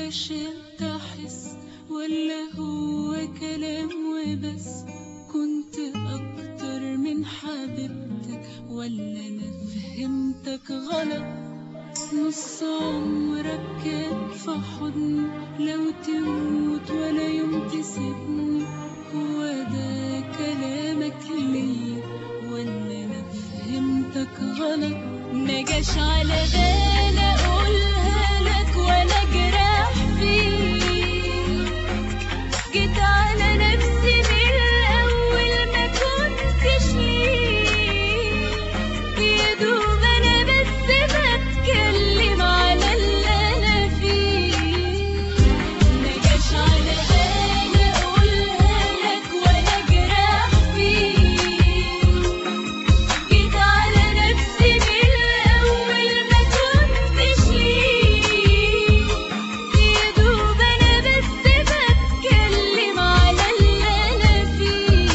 علشان تحس ولا هو كلام وبس كنت أكتر من حبيبتك ولا أنا فهمتك غلط نص عمرك كان في حضني لو تموت ولا يوم تسيبني هو ده كلامك ليا ولا أنا فهمتك غلط ما جاش على بالي أقولها لك ولا جراح فيك جيت على نفسي من الأول ما كنتش ليك يا دوب أنا بس بتكلم على اللي أنا فيه ما جاش على بالي أقولها لك ولا جراح فيك جيت على نفسي من الأول ما كنتش ليك يا دوب أنا بس بتكلم على اللي أنا فيه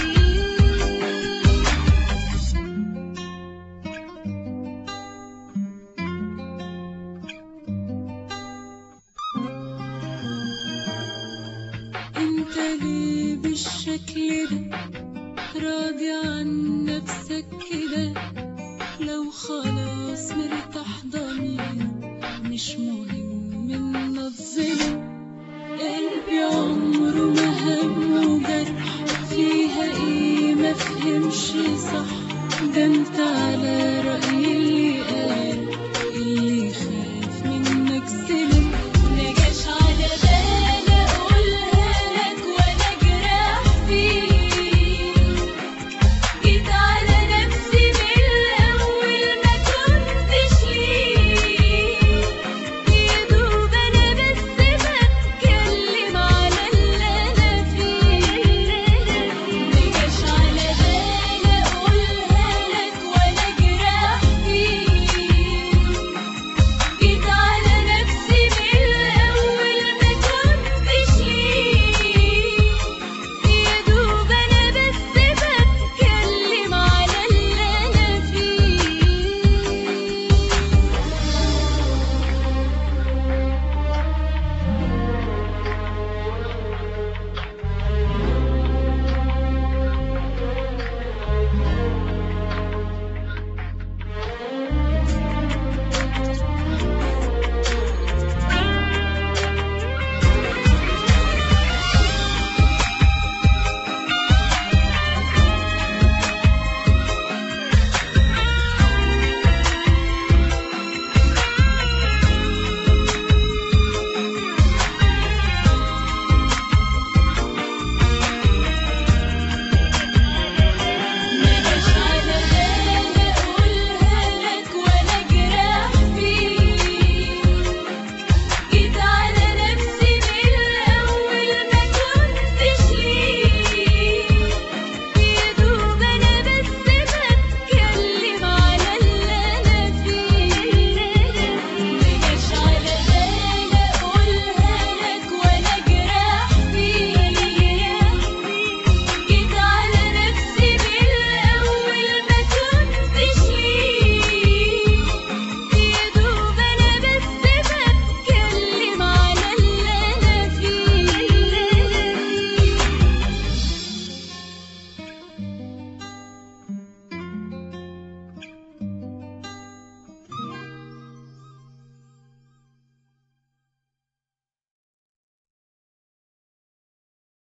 انت ليه بالشكل ده راضي عن نفسك كده لو خلاص مرتاح ضمير مش مهم ان الظلم قلبي عمره ما هم جرح فيها ايه مفهمش صح ده انت